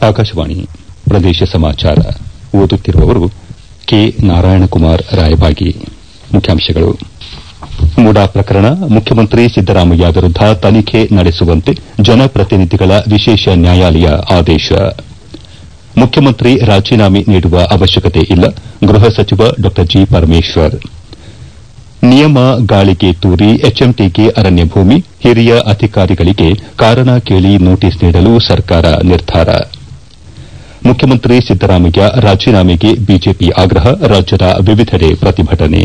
ಆಕಾಶವಾಣಿ ಪ್ರದೇಶ ಸಮಾಚಾರ ಓದುತ್ತಿರುವವರು ಕೆ ನಾರಾಯಣಕುಮಾರ್ ರಾಯಬಾಗಿ ಮುಖ್ಯಾಂಶಗಳು ಮುಡಾ ಪ್ರಕರಣ ಮುಖ್ಯಮಂತ್ರಿ ಸಿದ್ದರಾಮಯ್ಯ ವಿರುದ್ದ ತನಿಖೆ ನಡೆಸುವಂತೆ ಜನಪ್ರತಿನಿಧಿಗಳ ವಿಶೇಷ ನ್ಯಾಯಾಲಯ ಆದೇಶ ಮುಖ್ಯಮಂತ್ರಿ ರಾಜೀನಾಮೆ ನೀಡುವ ಅವಶ್ಯಕತೆ ಇಲ್ಲ ಗೃಹ ಸಚಿವ ಡಾ ಜಿ ಪರಮೇಶ್ವರ್ ನಿಯಮ ಗಾಳಿಗೆ ತೂರಿ ಎಚ್ಎಂಟಿಗೆ ಅರಣ್ಯ ಭೂಮಿ ಹಿರಿಯ ಅಧಿಕಾರಿಗಳಿಗೆ ಕಾರಣ ಕೇಳಿ ನೋಟಿಸ್ ನೀಡಲು ಸರ್ಕಾರ ನಿರ್ಧಾರ ಮುಖ್ಯಮಂತ್ರಿ ಸಿದ್ದರಾಮಯ್ಯ ರಾಜೀನಾಮೆಗೆ ಬಿಜೆಪಿ ಆಗ್ರಹ ರಾಜ್ಯದ ವಿವಿಧೆಡೆ ಪ್ರತಿಭಟನೆ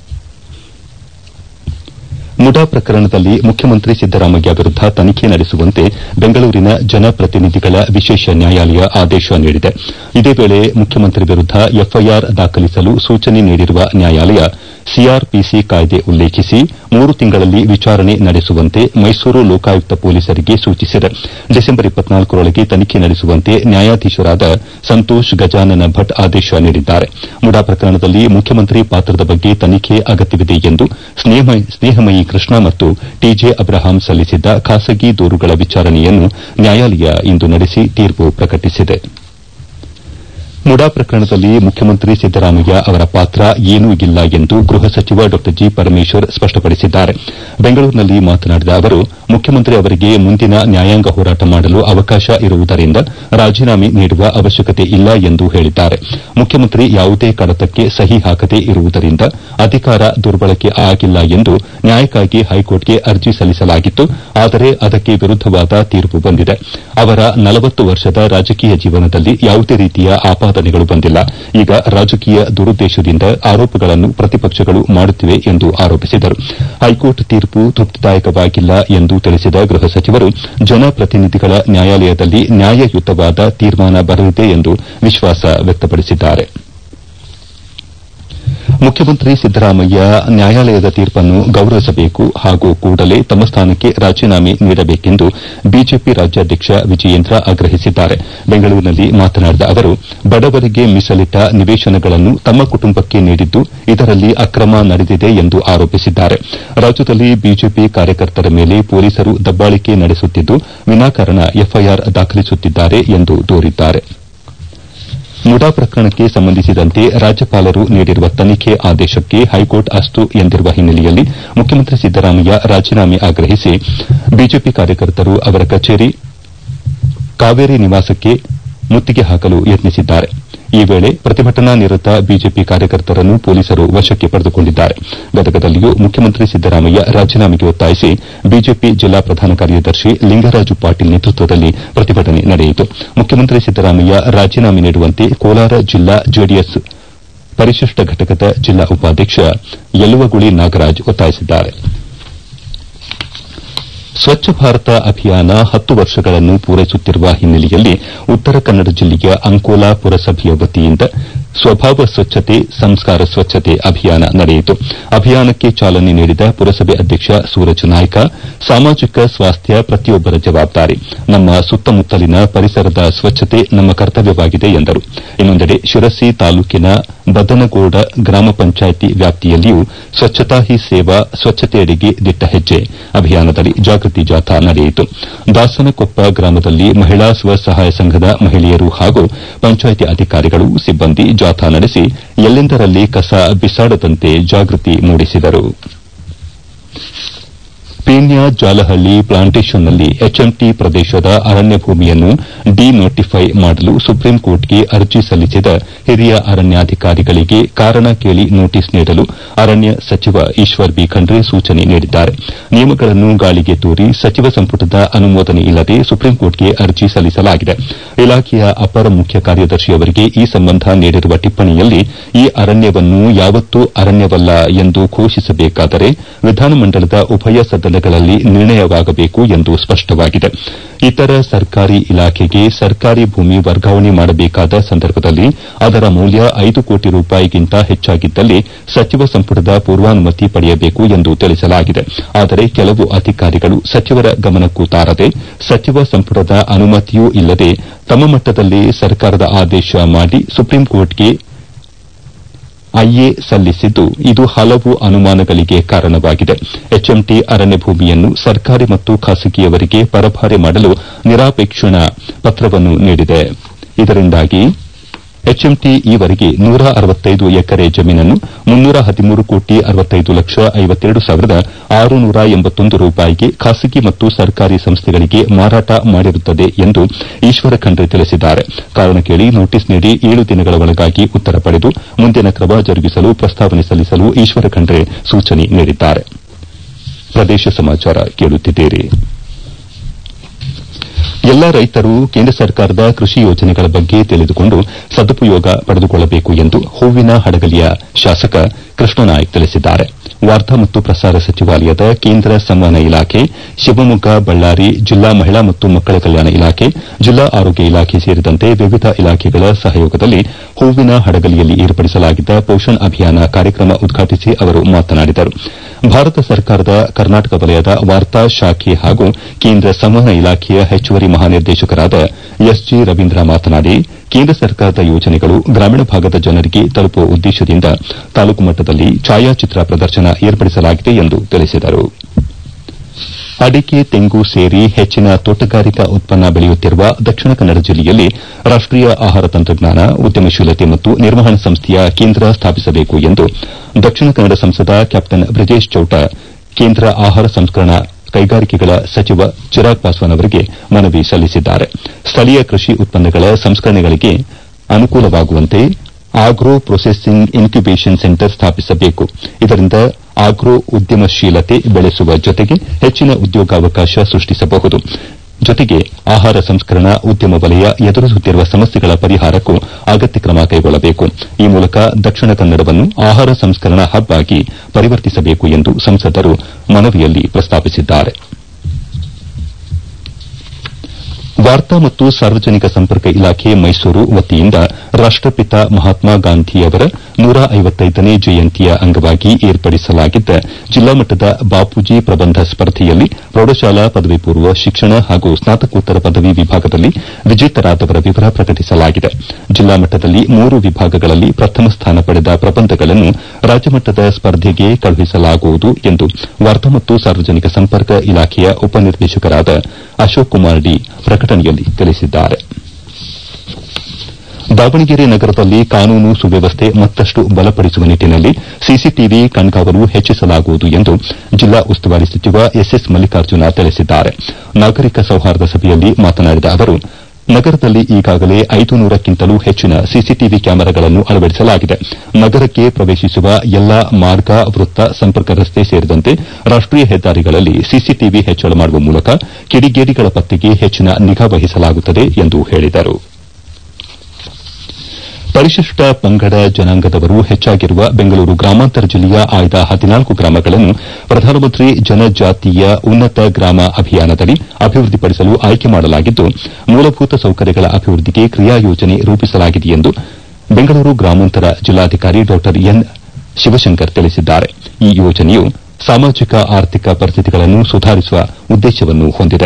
ಮುಡಾ ಪ್ರಕರಣದಲ್ಲಿ ಮುಖ್ಯಮಂತ್ರಿ ಸಿದ್ದರಾಮಯ್ಯ ವಿರುದ್ದ ತನಿಖೆ ನಡೆಸುವಂತೆ ಬೆಂಗಳೂರಿನ ಜನಪ್ರತಿನಿಧಿಗಳ ವಿಶೇಷ ನ್ಯಾಯಾಲಯ ಆದೇಶ ನೀಡಿದೆ ಇದೇ ವೇಳೆ ಮುಖ್ಯಮಂತ್ರಿ ವಿರುದ್ದ ಎಫ್ಐಆರ್ ದಾಖಲಿಸಲು ಸೂಚನೆ ನೀಡಿರುವ ನ್ಯಾಯಾಲಯ ಸಿಆರ್ಪಿಸಿ ಕಾಯ್ದೆ ಉಲ್ಲೇಖಿಸಿ ಮೂರು ತಿಂಗಳಲ್ಲಿ ವಿಚಾರಣೆ ನಡೆಸುವಂತೆ ಮೈಸೂರು ಲೋಕಾಯುಕ್ತ ಪೊಲೀಸರಿಗೆ ಸೂಚಿಸಿದೆ ಡಿಸೆಂಬರ್ ರೊಳಗೆ ತನಿಖೆ ನಡೆಸುವಂತೆ ನ್ಯಾಯಾಧೀಶರಾದ ಸಂತೋಷ್ ಗಜಾನನ ಭಟ್ ಆದೇಶ ನೀಡಿದ್ದಾರೆ ಮುಡಾ ಪ್ರಕರಣದಲ್ಲಿ ಮುಖ್ಯಮಂತ್ರಿ ಪಾತ್ರದ ಬಗ್ಗೆ ತನಿಖೆ ಅಗತ್ಯವಿದೆ ಎಂದು ಸ್ನೇಹಮಯಿ ಕೃಷ್ಣ ಮತ್ತು ಟಿಜೆ ಅಬ್ರಹಾಂ ಸಲ್ಲಿಸಿದ್ದ ಖಾಸಗಿ ದೂರುಗಳ ವಿಚಾರಣೆಯನ್ನು ನ್ಯಾಯಾಲಯ ಇಂದು ನಡೆಸಿ ತೀರ್ಪು ಪ್ರಕಟಿಸಿದೆ ಮುಡಾ ಪ್ರಕರಣದಲ್ಲಿ ಮುಖ್ಯಮಂತ್ರಿ ಸಿದ್ದರಾಮಯ್ಯ ಅವರ ಪಾತ್ರ ಏನೂ ಇಲ್ಲ ಎಂದು ಗೃಹ ಸಚಿವ ಡಾ ಜಿ ಪರಮೇಶ್ವರ್ ಸ್ಪಷ್ಟಪಡಿಸಿದ್ದಾರೆ ಬೆಂಗಳೂರಿನಲ್ಲಿ ಮಾತನಾಡಿದ ಅವರು ಮುಖ್ಯಮಂತ್ರಿ ಅವರಿಗೆ ಮುಂದಿನ ನ್ಯಾಯಾಂಗ ಹೋರಾಟ ಮಾಡಲು ಅವಕಾಶ ಇರುವುದರಿಂದ ರಾಜೀನಾಮೆ ನೀಡುವ ಅವಶ್ಯಕತೆ ಇಲ್ಲ ಎಂದು ಹೇಳಿದ್ದಾರೆ ಮುಖ್ಯಮಂತ್ರಿ ಯಾವುದೇ ಕಡತಕ್ಕೆ ಸಹಿ ಹಾಕದೇ ಇರುವುದರಿಂದ ಅಧಿಕಾರ ದುರ್ಬಳಕೆ ಆಗಿಲ್ಲ ಎಂದು ನ್ಯಾಯಕ್ಕಾಗಿ ಹೈಕೋರ್ಟ್ಗೆ ಅರ್ಜಿ ಸಲ್ಲಿಸಲಾಗಿತ್ತು ಆದರೆ ಅದಕ್ಕೆ ವಿರುದ್ದವಾದ ತೀರ್ಪು ಬಂದಿದೆ ಅವರ ನಲವತ್ತು ವರ್ಷದ ರಾಜಕೀಯ ಜೀವನದಲ್ಲಿ ಯಾವುದೇ ರೀತಿಯ ಆಪಾದನೆಗಳು ಬಂದಿಲ್ಲ ಈಗ ರಾಜಕೀಯ ದುರುದ್ದೇಶದಿಂದ ಆರೋಪಗಳನ್ನು ಪ್ರತಿಪಕ್ಷಗಳು ಮಾಡುತ್ತಿವೆ ಎಂದು ಆರೋಪಿಸಿದರು ಹೈಕೋರ್ಟ್ ತೀರ್ಪು ತೃಪ್ತಿದಾಯಕವಾಗಿಲ್ಲ ಎಂದು ತಿಳಿಸಿದ ಗೃಹ ಸಚಿವರು ಜನಪ್ರತಿನಿಧಿಗಳ ನ್ಯಾಯಾಲಯದಲ್ಲಿ ನ್ಯಾಯಯುತವಾದ ತೀರ್ಮಾನ ಬರಲಿದೆ ಎಂದು ವಿಶ್ವಾಸ ವ್ಯಕ್ತಪಡಿಸಿದ್ದಾರೆ ಮುಖ್ಯಮಂತ್ರಿ ಸಿದ್ದರಾಮಯ್ಯ ನ್ಯಾಯಾಲಯದ ತೀರ್ಪನ್ನು ಗೌರವಿಸಬೇಕು ಹಾಗೂ ಕೂಡಲೇ ತಮ್ಮ ಸ್ಥಾನಕ್ಕೆ ರಾಜೀನಾಮೆ ನೀಡಬೇಕೆಂದು ಬಿಜೆಪಿ ರಾಜ್ಯಾಧ್ಯಕ್ಷ ವಿಜಯೇಂದ್ರ ಆಗ್ರಹಿಸಿದ್ದಾರೆ ಬೆಂಗಳೂರಿನಲ್ಲಿ ಮಾತನಾಡಿದ ಅವರು ಬಡವರಿಗೆ ಮೀಸಲಿಟ್ಟ ನಿವೇಶನಗಳನ್ನು ತಮ್ಮ ಕುಟುಂಬಕ್ಕೆ ನೀಡಿದ್ದು ಇದರಲ್ಲಿ ಅಕ್ರಮ ನಡೆದಿದೆ ಎಂದು ಆರೋಪಿಸಿದ್ದಾರೆ ರಾಜ್ಯದಲ್ಲಿ ಬಿಜೆಪಿ ಕಾರ್ಯಕರ್ತರ ಮೇಲೆ ಪೊಲೀಸರು ದಬ್ಬಾಳಿಕೆ ನಡೆಸುತ್ತಿದ್ದು ವಿನಾಕಾರಣ ಎಫ್ಐಆರ್ ದಾಖಲಿಸುತ್ತಿದ್ದಾರೆ ಎಂದು ದೂರಿದ್ದಾರೆ ಮುಡಾ ಪ್ರಕರಣಕ್ಕೆ ಸಂಬಂಧಿಸಿದಂತೆ ರಾಜ್ಯಪಾಲರು ನೀಡಿರುವ ತನಿಖೆ ಆದೇಶಕ್ಕೆ ಹೈಕೋರ್ಟ್ ಅಸ್ತು ಎಂದಿರುವ ಹಿನ್ನೆಲೆಯಲ್ಲಿ ಮುಖ್ಯಮಂತ್ರಿ ಸಿದ್ದರಾಮಯ್ಯ ರಾಜೀನಾಮೆ ಆಗ್ರಹಿಸಿ ಬಿಜೆಪಿ ಕಾರ್ಯಕರ್ತರು ಅವರ ಕಚೇರಿ ಕಾವೇರಿ ನಿವಾಸಕ್ಕೆ ಮುತ್ತಿಗೆ ಹಾಕಲು ಯತ್ನಿಸಿದ್ದಾರೆ ಈ ವೇಳೆ ಪ್ರತಿಭಟನಾ ನಿರತ ಬಿಜೆಪಿ ಕಾರ್ಯಕರ್ತರನ್ನು ಪೊಲೀಸರು ವಶಕ್ಕೆ ಪಡೆದುಕೊಂಡಿದ್ದಾರೆ ಗದಗದಲ್ಲಿಯೂ ಮುಖ್ಯಮಂತ್ರಿ ಸಿದ್ದರಾಮಯ್ಯ ರಾಜೀನಾಮೆಗೆ ಒತ್ತಾಯಿಸಿ ಬಿಜೆಪಿ ಜಿಲ್ಲಾ ಪ್ರಧಾನ ಕಾರ್ಯದರ್ಶಿ ಲಿಂಗರಾಜು ಪಾಟೀಲ್ ನೇತೃತ್ವದಲ್ಲಿ ಪ್ರತಿಭಟನೆ ನಡೆಯಿತು ಮುಖ್ಯಮಂತ್ರಿ ಸಿದ್ದರಾಮಯ್ಯ ರಾಜೀನಾಮೆ ನೀಡುವಂತೆ ಕೋಲಾರ ಜಿಲ್ಲಾ ಜೆಡಿಎಸ್ ಪರಿಶಿಷ್ಟ ಘಟಕದ ಜಿಲ್ಲಾ ಉಪಾಧ್ಯಕ್ಷ ಯಲುವಗುಳಿ ನಾಗರಾಜ್ ಒತ್ತಾಯಿಸಿದ್ದಾರೆ ಸ್ವಚ್ಛ ಭಾರತ ಅಭಿಯಾನ ಹತ್ತು ವರ್ಷಗಳನ್ನು ಪೂರೈಸುತ್ತಿರುವ ಹಿನ್ನೆಲೆಯಲ್ಲಿ ಉತ್ತರ ಕನ್ನಡ ಜಿಲ್ಲೆಯ ಅಂಕೋಲಾ ಪುರಸಭೆಯ ವತಿಯಿಂದ ಸ್ವಭಾವ ಸ್ವಚ್ಛತೆ ಸಂಸ್ಕಾರ ಸ್ವಚ್ಛತೆ ಅಭಿಯಾನ ನಡೆಯಿತು ಅಭಿಯಾನಕ್ಕೆ ಚಾಲನೆ ನೀಡಿದ ಪುರಸಭೆ ಅಧ್ಯಕ್ಷ ಸೂರಜ್ ನಾಯ್ಕ ಸಾಮಾಜಿಕ ಸ್ವಾಸ್ಥ್ಯ ಪ್ರತಿಯೊಬ್ಬರ ಜವಾಬ್ದಾರಿ ನಮ್ಮ ಸುತ್ತಮುತ್ತಲಿನ ಪರಿಸರದ ಸ್ವಚ್ಛತೆ ನಮ್ಮ ಕರ್ತವ್ಯವಾಗಿದೆ ಎಂದರು ಇನ್ನೊಂದೆಡೆ ಶಿರಸಿ ತಾಲೂಕಿನ ಬದನಗೋಡ ಗ್ರಾಮ ಪಂಚಾಯಿತಿ ವ್ಯಾಪ್ತಿಯಲ್ಲಿಯೂ ಸ್ವಚ್ಛತಾ ಹಿ ಸೇವಾ ಸ್ವಚ್ಛತೆಯೆಡೆಗೆ ದಿಟ್ಟ ಹೆಜ್ಜೆ ಅಭಿಯಾನದಲ್ಲಿ ಜಾಗೃತಿ ಜಾಥಾ ನಡೆಯಿತು ದಾಸನಕೊಪ್ಪ ಗ್ರಾಮದಲ್ಲಿ ಮಹಿಳಾ ಸ್ವಸಹಾಯ ಸಂಘದ ಮಹಿಳೆಯರು ಹಾಗೂ ಪಂಚಾಯಿತಿ ಅಧಿಕಾರಿಗಳು ಸಿಬ್ಬಂದಿ ಜಾಥಾ ನಡೆಸಿ ಎಲ್ಲೆಂದರಲ್ಲಿ ಕಸ ಬಿಸಾಡದಂತೆ ಜಾಗೃತಿ ಮೂಡಿಸಿದರು ಪೀಣ್ಯ ಜಾಲಹಳ್ಳಿ ಪ್ಲಾಂಟೇಷನ್ನಲ್ಲಿ ಎಚ್ಎಂಟಿ ಪ್ರದೇಶದ ಅರಣ್ಯ ಭೂಮಿಯನ್ನು ಡಿನೋಟಿಫೈ ಮಾಡಲು ಸುಪ್ರೀಂಕೋರ್ಟ್ಗೆ ಅರ್ಜಿ ಸಲ್ಲಿಸಿದ ಹಿರಿಯ ಅರಣ್ಯಾಧಿಕಾರಿಗಳಿಗೆ ಕಾರಣ ಕೇಳಿ ನೋಟಿಸ್ ನೀಡಲು ಅರಣ್ಯ ಸಚಿವ ಈಶ್ವರ್ ಬಿ ಖಂಡ್ರೆ ಸೂಚನೆ ನೀಡಿದ್ದಾರೆ ನಿಯಮಗಳನ್ನು ಗಾಳಿಗೆ ತೂರಿ ಸಚಿವ ಸಂಪುಟದ ಅನುಮೋದನೆ ಇಲ್ಲದೆ ಸುಪ್ರೀಂಕೋರ್ಟ್ಗೆ ಅರ್ಜಿ ಸಲ್ಲಿಸಲಾಗಿದೆ ಇಲಾಖೆಯ ಅಪರ ಮುಖ್ಯ ಕಾರ್ಯದರ್ಶಿಯವರಿಗೆ ಈ ಸಂಬಂಧ ನೀಡಿರುವ ಟಿಪ್ಪಣಿಯಲ್ಲಿ ಈ ಅರಣ್ಯವನ್ನು ಯಾವತ್ತೂ ಅರಣ್ಯವಲ್ಲ ಎಂದು ಘೋಷಿಸಬೇಕಾದರೆ ವಿಧಾನಮಂಡಲದ ಉಭಯ ಸದನಗಳಲ್ಲಿ ನಿರ್ಣಯವಾಗಬೇಕು ಎಂದು ಸ್ಪಷ್ಟವಾಗಿದೆ ಇತರ ಸರ್ಕಾರಿ ಇಲಾಖೆಗೆ ಸರ್ಕಾರಿ ಭೂಮಿ ವರ್ಗಾವಣೆ ಮಾಡಬೇಕಾದ ಸಂದರ್ಭದಲ್ಲಿ ಅದರ ಮೌಲ್ಯ ಐದು ಕೋಟಿ ರೂಪಾಯಿಗಿಂತ ಹೆಚ್ಚಾಗಿದ್ದಲ್ಲಿ ಸಚಿವ ಸಂಪುಟದ ಪೂರ್ವಾನುಮತಿ ಪಡೆಯಬೇಕು ಎಂದು ತಿಳಿಸಲಾಗಿದೆ ಆದರೆ ಕೆಲವು ಅಧಿಕಾರಿಗಳು ಸಚಿವರ ಗಮನಕ್ಕೂ ತಾರದೆ ಸಚಿವ ಸಂಪುಟದ ಅನುಮತಿಯೂ ಇಲ್ಲದೆ ತಮ್ಮ ಮಟ್ಟದಲ್ಲೇ ಸರ್ಕಾರದ ಆದೇಶ ಮಾಡಿ ಸುಪ್ರೀಂಕೋರ್ಟ್ಗೆ ಐಎ ಸಲ್ಲಿಸಿದ್ದು ಇದು ಹಲವು ಅನುಮಾನಗಳಿಗೆ ಕಾರಣವಾಗಿದೆ ಎಚ್ಎಂಟಿ ಅರಣ್ಯ ಭೂಮಿಯನ್ನು ಸರ್ಕಾರಿ ಮತ್ತು ಖಾಸಗಿಯವರಿಗೆ ಪರಭಾರೆ ಮಾಡಲು ನಿರಾಪೇಕ್ಷಣಾ ಪತ್ರವನ್ನು ನೀಡಿದೆ ಇದರಿಂದಾಗಿ ಎಚ್ಎಂಟಿ ಈವರೆಗೆ ನೂರ ಅರವತ್ತೈದು ಎಕರೆ ಜಮೀನನ್ನು ಮುನ್ನೂರ ಹದಿಮೂರು ಕೋಟಿ ಅರವತ್ತೈದು ಲಕ್ಷ ಐವತ್ತೆರಡು ಸಾವಿರದ ಆರುನೂರ ಎಂಬತ್ತೊಂದು ರೂಪಾಯಿಗೆ ಖಾಸಗಿ ಮತ್ತು ಸರ್ಕಾರಿ ಸಂಸ್ಥೆಗಳಿಗೆ ಮಾರಾಟ ಮಾಡಿರುತ್ತದೆ ಎಂದು ಈಶ್ವರ ಖಂಡ್ರೆ ತಿಳಿಸಿದ್ದಾರೆ ಕಾರಣ ಕೇಳಿ ನೋಟಿಸ್ ನೀಡಿ ಏಳು ದಿನಗಳ ಒಳಗಾಗಿ ಉತ್ತರ ಪಡೆದು ಮುಂದಿನ ಕ್ರಮ ಜರುಗಿಸಲು ಪ್ರಸ್ತಾವನೆ ಸಲ್ಲಿಸಲು ಈಶ್ವರ ಖಂಡ್ರೆ ಸೂಚನೆ ನೀಡಿದ್ದಾರೆ ಪ್ರದೇಶ ಸಮಾಚಾರ ಕೇಳುತ್ತಿದ್ದೀರಿ ಎಲ್ಲ ರೈತರು ಕೇಂದ್ರ ಸರ್ಕಾರದ ಕೃಷಿ ಯೋಜನೆಗಳ ಬಗ್ಗೆ ತಿಳಿದುಕೊಂಡು ಸದುಪಯೋಗ ಪಡೆದುಕೊಳ್ಳಬೇಕು ಎಂದು ಹೂವಿನ ಹಡಗಲಿಯ ಶಾಸಕ ಕೃಷ್ಣನಾಯ್ಕ್ ತಿಳಿಸಿದ್ದಾರೆ ವಾರ್ತಾ ಮತ್ತು ಪ್ರಸಾರ ಸಚಿವಾಲಯದ ಕೇಂದ್ರ ಸಂವಹನ ಇಲಾಖೆ ಶಿವಮೊಗ್ಗ ಬಳ್ಳಾರಿ ಜಿಲ್ಲಾ ಮಹಿಳಾ ಮತ್ತು ಮಕ್ಕಳ ಕಲ್ಯಾಣ ಇಲಾಖೆ ಜಿಲ್ಲಾ ಆರೋಗ್ಯ ಇಲಾಖೆ ಸೇರಿದಂತೆ ವಿವಿಧ ಇಲಾಖೆಗಳ ಸಹಯೋಗದಲ್ಲಿ ಹೂವಿನ ಹಡಗಲಿಯಲ್ಲಿ ಏರ್ಪಡಿಸಲಾಗಿದ್ದ ಪೋಷಣ್ ಅಭಿಯಾನ ಕಾರ್ಯಕ್ರಮ ಉದ್ಘಾಟಿಸಿ ಅವರು ಮಾತನಾಡಿದರು ಭಾರತ ಸರ್ಕಾರದ ಕರ್ನಾಟಕ ವಲಯದ ವಾರ್ತಾ ಶಾಖೆ ಹಾಗೂ ಕೇಂದ್ರ ಸಂವಹನ ಇಲಾಖೆಯ ಹೆಚ್ಚುವರಿ ಮಹಾನಿರ್ದೇಶಕರಾದ ಎಸ್ ಜಿ ರವೀಂದ್ರ ಮಾತನಾಡಿ ಕೇಂದ್ರ ಸರ್ಕಾರದ ಯೋಜನೆಗಳು ಗ್ರಾಮೀಣ ಭಾಗದ ಜನರಿಗೆ ತಲುಪುವ ಉದ್ದೇಶದಿಂದ ತಾಲೂಕು ಮಟ್ಟದಲ್ಲಿ ಛಾಯಾಚಿತ್ರ ಪ್ರದರ್ಶನ ಏರ್ಪಡಿಸಲಾಗಿದೆ ಎಂದು ತಿಳಿಸಿದರು ಅಡಿಕೆ ತೆಂಗು ಸೇರಿ ಹೆಚ್ಚಿನ ತೋಟಗಾರಿಕಾ ಉತ್ಪನ್ನ ಬೆಳೆಯುತ್ತಿರುವ ದಕ್ಷಿಣ ಕನ್ನಡ ಜಿಲ್ಲೆಯಲ್ಲಿ ರಾಷ್ಟೀಯ ಆಹಾರ ತಂತ್ರಜ್ಞಾನ ಉದ್ಯಮಶೀಲತೆ ಮತ್ತು ನಿರ್ವಹಣಾ ಸಂಸ್ಥೆಯ ಕೇಂದ್ರ ಸ್ಥಾಪಿಸಬೇಕು ಎಂದು ದಕ್ಷಿಣ ಕನ್ನಡ ಸಂಸದ ಕ್ಯಾಪ್ಟನ್ ಬ್ರಿಜೇಶ್ ಚೌಟ ಕೇಂದ್ರ ಆಹಾರ ಸಂಸ್ಕರಣಾ ಕೈಗಾರಿಕೆಗಳ ಸಚಿವ ಚಿರಾಗ್ ಪಾಸ್ವಾನ್ ಅವರಿಗೆ ಮನವಿ ಸಲ್ಲಿಸಿದ್ದಾರೆ ಸ್ಥಳೀಯ ಕೃಷಿ ಉತ್ಪನ್ನಗಳ ಸಂಸ್ಕರಣೆಗಳಿಗೆ ಅನುಕೂಲವಾಗುವಂತೆ ಆಗ್ರೋ ಪ್ರೊಸೆಸಿಂಗ್ ಇನ್ಕ್ಯುಬೇಷನ್ ಸೆಂಟರ್ ಸ್ಥಾಪಿಸಬೇಕು ಇದರಿಂದ ಆಗ್ರೋ ಉದ್ಯಮಶೀಲತೆ ಬೆಳೆಸುವ ಜೊತೆಗೆ ಹೆಚ್ಚಿನ ಉದ್ಯೋಗಾವಕಾಶ ಸೃಷ್ಟಿಸಬಹುದು ಜೊತೆಗೆ ಆಹಾರ ಸಂಸ್ಕರಣಾ ಉದ್ಯಮ ವಲಯ ಎದುರಿಸುತ್ತಿರುವ ಸಮಸ್ಯೆಗಳ ಪರಿಹಾರಕ್ಕೂ ಅಗತ್ಯ ಕ್ರಮ ಕೈಗೊಳ್ಳಬೇಕು ಈ ಮೂಲಕ ದಕ್ಷಿಣ ಕನ್ನಡವನ್ನು ಆಹಾರ ಸಂಸ್ಕರಣಾ ಹಬ್ ಆಗಿ ಪರಿವರ್ತಿಸಬೇಕು ಎಂದು ಸಂಸದರು ಮನವಿಯಲ್ಲಿ ಪ್ರಸ್ತಾಪಿಸಿದ್ದಾರೆ ವಾರ್ತಾ ಮತ್ತು ಸಾರ್ವಜನಿಕ ಸಂಪರ್ಕ ಇಲಾಖೆ ಮೈಸೂರು ವತಿಯಿಂದ ರಾಷ್ಟಪಿತ ಮಹಾತ್ಮ ಗಾಂಧಿಯವರ ನೂರ ಐವತ್ತೈದನೇ ಜಯಂತಿಯ ಅಂಗವಾಗಿ ಏರ್ಪಡಿಸಲಾಗಿದ್ದ ಜಿಲ್ಲಾ ಮಟ್ಟದ ಬಾಪೂಜಿ ಪ್ರಬಂಧ ಸ್ಪರ್ಧೆಯಲ್ಲಿ ಪ್ರೌಢಶಾಲಾ ಪದವಿ ಪೂರ್ವ ಶಿಕ್ಷಣ ಹಾಗೂ ಸ್ನಾತಕೋತ್ತರ ಪದವಿ ವಿಭಾಗದಲ್ಲಿ ವಿಜೇತರಾದವರ ವಿವರ ಪ್ರಕಟಿಸಲಾಗಿದೆ ಜಿಲ್ಲಾ ಮಟ್ಟದಲ್ಲಿ ಮೂರು ವಿಭಾಗಗಳಲ್ಲಿ ಪ್ರಥಮ ಸ್ಥಾನ ಪಡೆದ ಪ್ರಬಂಧಗಳನ್ನು ರಾಜ್ಯಮಟ್ಟದ ಸ್ಪರ್ಧೆಗೆ ಕಳುಹಿಸಲಾಗುವುದು ಎಂದು ವಾರ್ತಾ ಮತ್ತು ಸಾರ್ವಜನಿಕ ಸಂಪರ್ಕ ಇಲಾಖೆಯ ಉಪನಿರ್ದೇಶಕರಾದ ಅಶೋಕ್ ಕುಮಾರ್ ಡಿ ಪ್ರಕಟಣೆಯಲ್ಲಿ ತಿಳಿಸಿದ್ದಾರೆ ದಾವಣಗೆರೆ ನಗರದಲ್ಲಿ ಕಾನೂನು ಸುವ್ಯವಸ್ಥೆ ಮತ್ತಷ್ಟು ಬಲಪಡಿಸುವ ನಿಟ್ಟನಲ್ಲಿ ಸಿಸಿಟಿವಿ ಕಣ್ಗಾವಲು ಹೆಚ್ಚಿಸಲಾಗುವುದು ಎಂದು ಜಿಲ್ಲಾ ಉಸ್ತುವಾರಿ ಸಚಿವ ಎಸ್ಎಸ್ ಮಲ್ಲಿಕಾರ್ಜುನ ತಿಳಿಸಿದ್ದಾರೆ ನಾಗರಿಕ ಸೌಹಾರ್ದ ಸಭೆಯಲ್ಲಿ ಮಾತನಾಡಿದ ಅವರು ನಗರದಲ್ಲಿ ಈಗಾಗಲೇ ಐದು ನೂರಕ್ಕಿಂತಲೂ ಹೆಚ್ಚಿನ ಸಿಸಿಟಿವಿ ಕ್ಯಾಮೆರಾಗಳನ್ನು ಅಳವಡಿಸಲಾಗಿದೆ ನಗರಕ್ಕೆ ಪ್ರವೇಶಿಸುವ ಎಲ್ಲಾ ಮಾರ್ಗ ವೃತ್ತ ಸಂಪರ್ಕ ರಸ್ತೆ ಸೇರಿದಂತೆ ರಾಷ್ಟೀಯ ಹೆದ್ದಾರಿಗಳಲ್ಲಿ ಸಿಸಿಟಿವಿ ಹೆಚ್ಚಳ ಮಾಡುವ ಮೂಲಕ ಕಿಡಿಗೇಡಿಗಳ ಪತ್ತೆಗೆ ಹೆಚ್ಚಿನ ನಿಗಾ ವಹಿಸಲಾಗುತ್ತದೆ ಎಂದು ಹೇಳಿದರು ಪರಿಶಿಷ್ಟ ಪಂಗಡ ಜನಾಂಗದವರು ಹೆಚ್ಚಾಗಿರುವ ಬೆಂಗಳೂರು ಗ್ರಾಮಾಂತರ ಜಿಲ್ಲೆಯ ಆಯ್ದ ಹದಿನಾಲ್ಕು ಗ್ರಾಮಗಳನ್ನು ಪ್ರಧಾನಮಂತ್ರಿ ಜನಜಾತೀಯ ಉನ್ನತ ಗ್ರಾಮ ಅಭಿಯಾನದಡಿ ಅಭಿವೃದ್ದಿಪಡಿಸಲು ಆಯ್ಕೆ ಮಾಡಲಾಗಿದ್ದು ಮೂಲಭೂತ ಸೌಕರ್ಯಗಳ ಅಭಿವೃದ್ದಿಗೆ ಕ್ರಿಯಾ ಯೋಜನೆ ರೂಪಿಸಲಾಗಿದೆ ಎಂದು ಬೆಂಗಳೂರು ಗ್ರಾಮಾಂತರ ಜಿಲ್ಲಾಧಿಕಾರಿ ಡಾ ಎನ್ ಶಿವಶಂಕರ್ ತಿಳಿಸಿದ್ದಾರೆ ಈ ಯೋಜನೆಯು ಸಾಮಾಜಿಕ ಆರ್ಥಿಕ ಪರಿಸ್ಥಿತಿಗಳನ್ನು ಸುಧಾರಿಸುವ ಉದ್ದೇಶವನ್ನು ಹೊಂದಿದೆ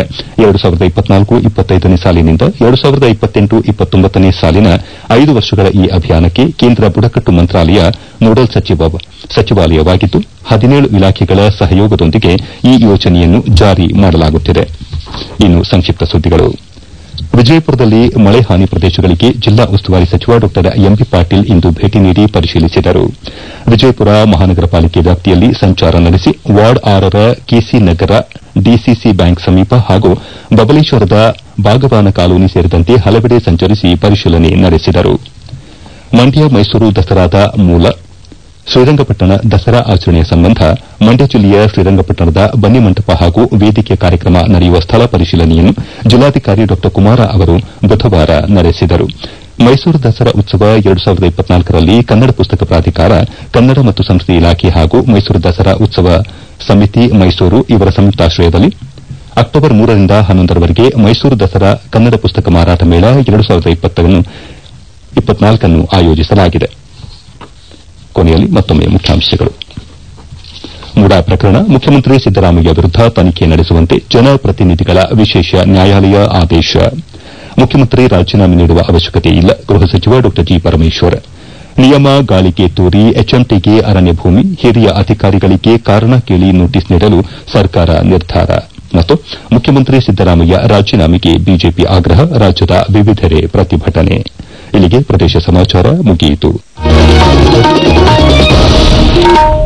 ನೇ ಸಾಲಿನಿಂದ ನೇ ಸಾಲಿನ ಐದು ವರ್ಷಗಳ ಈ ಅಭಿಯಾನಕ್ಕೆ ಕೇಂದ್ರ ಬುಡಕಟ್ಟು ಮಂತ್ರಾಲಯ ನೋಡಲ್ ಸಚಿವಾಲಯವಾಗಿದ್ದು ಹದಿನೇಳು ಇಲಾಖೆಗಳ ಸಹಯೋಗದೊಂದಿಗೆ ಈ ಯೋಜನೆಯನ್ನು ಜಾರಿ ಮಾಡಲಾಗುತ್ತಿದೆ ಇನ್ನು ಸಂಕ್ಷಿಪ್ತ ಸುದ್ದಿಗಳು ವಿಜಯಪುರದಲ್ಲಿ ಮಳೆ ಹಾನಿ ಪ್ರದೇಶಗಳಿಗೆ ಜಿಲ್ಲಾ ಉಸ್ತುವಾರಿ ಸಚಿವ ಡಾ ಎಂಬಿ ಪಾಟೀಲ್ ಇಂದು ಭೇಟಿ ನೀಡಿ ಪರಿಶೀಲಿಸಿದರು ವಿಜಯಪುರ ಮಹಾನಗರ ಪಾಲಿಕೆ ವ್ಯಾಪ್ತಿಯಲ್ಲಿ ಸಂಚಾರ ನಡೆಸಿ ವಾರ್ಡ್ ಆರರ ಕೆಸಿ ನಗರ ಡಿಸಿಸಿ ಬ್ಯಾಂಕ್ ಸಮೀಪ ಹಾಗೂ ಬಬಲೇಶ್ವರದ ಬಾಗವಾನ ಕಾಲೋನಿ ಸೇರಿದಂತೆ ಹಲವೆಡೆ ಸಂಚರಿಸಿ ಪರಿಶೀಲನೆ ನಡೆಸಿದರು ಮಂಡ್ಯ ಮೈಸೂರು ದಸರಾದ ಮೂಲ ಶ್ರೀರಂಗಪಟ್ಟಣ ದಸರಾ ಆಚರಣೆಯ ಸಂಬಂಧ ಮಂಡ್ಯ ಜಿಲ್ಲೆಯ ಶ್ರೀರಂಗಪಟ್ಟಣದ ಬನ್ನಿಮಂಟಪ ಹಾಗೂ ವೇದಿಕೆ ಕಾರ್ಯಕ್ರಮ ನಡೆಯುವ ಸ್ಥಳ ಪರಿಶೀಲನೆಯನ್ನು ಜಿಲ್ಲಾಧಿಕಾರಿ ಡಾ ಕುಮಾರ ಅವರು ಬುಧವಾರ ನಡೆಸಿದರು ಮೈಸೂರು ದಸರಾ ಉತ್ಸವ ರಲ್ಲಿ ಕನ್ನಡ ಪುಸ್ತಕ ಪ್ರಾಧಿಕಾರ ಕನ್ನಡ ಮತ್ತು ಸಂಸ್ಕೃತಿ ಇಲಾಖೆ ಹಾಗೂ ಮೈಸೂರು ದಸರಾ ಉತ್ಸವ ಸಮಿತಿ ಮೈಸೂರು ಇವರ ಸಂಯುಕ್ತಾಶ್ರಯದಲ್ಲಿ ಅಕ್ಟೋಬರ್ ಮೂರರಿಂದ ಹನ್ನೊಂದರವರೆಗೆ ಮೈಸೂರು ದಸರಾ ಕನ್ನಡ ಪುಸ್ತಕ ಮಾರಾಟ ಮೇಳ ನ್ನು ಆಯೋಜಿಸಲಾಗಿದೆ ಕೊನೆಯಲ್ಲಿ ಮತ್ತೊಮ್ಮೆ ಮುಖ್ಯಾಂಶಗಳು ಮುಡಾ ಪ್ರಕರಣ ಮುಖ್ಯಮಂತ್ರಿ ಸಿದ್ದರಾಮಯ್ಯ ವಿರುದ್ದ ತನಿಖೆ ನಡೆಸುವಂತೆ ಜನಪ್ರತಿನಿಧಿಗಳ ವಿಶೇಷ ನ್ಯಾಯಾಲಯ ಆದೇಶ ಮುಖ್ಯಮಂತ್ರಿ ರಾಜೀನಾಮೆ ನೀಡುವ ಅವಶ್ಯಕತೆ ಇಲ್ಲ ಗೃಹ ಸಚಿವ ಡಾ ಜಿ ಪರಮೇಶ್ವರ್ ನಿಯಮ ಗಾಳಿಗೆ ತೂರಿ ಎಚ್ಎಂಟಿಗೆ ಅರಣ್ಯ ಭೂಮಿ ಹಿರಿಯ ಅಧಿಕಾರಿಗಳಿಗೆ ಕಾರಣ ಕೇಳಿ ನೋಟಿಸ್ ನೀಡಲು ಸರ್ಕಾರ ನಿರ್ಧಾರ ಮತ್ತು ಮುಖ್ಯಮಂತ್ರಿ ಸಿದ್ದರಾಮಯ್ಯ ರಾಜೀನಾಮೆಗೆ ಬಿಜೆಪಿ ಆಗ್ರಹ ರಾಜ್ಯದ ವಿವಿಧೆಡೆ ಪ್ರತಿಭಟನೆ ಇಲ್ಲಿಗೆ ಪ್ರದೇಶ ಸಮಾಚಾರ ಮುಗಿಯಿತು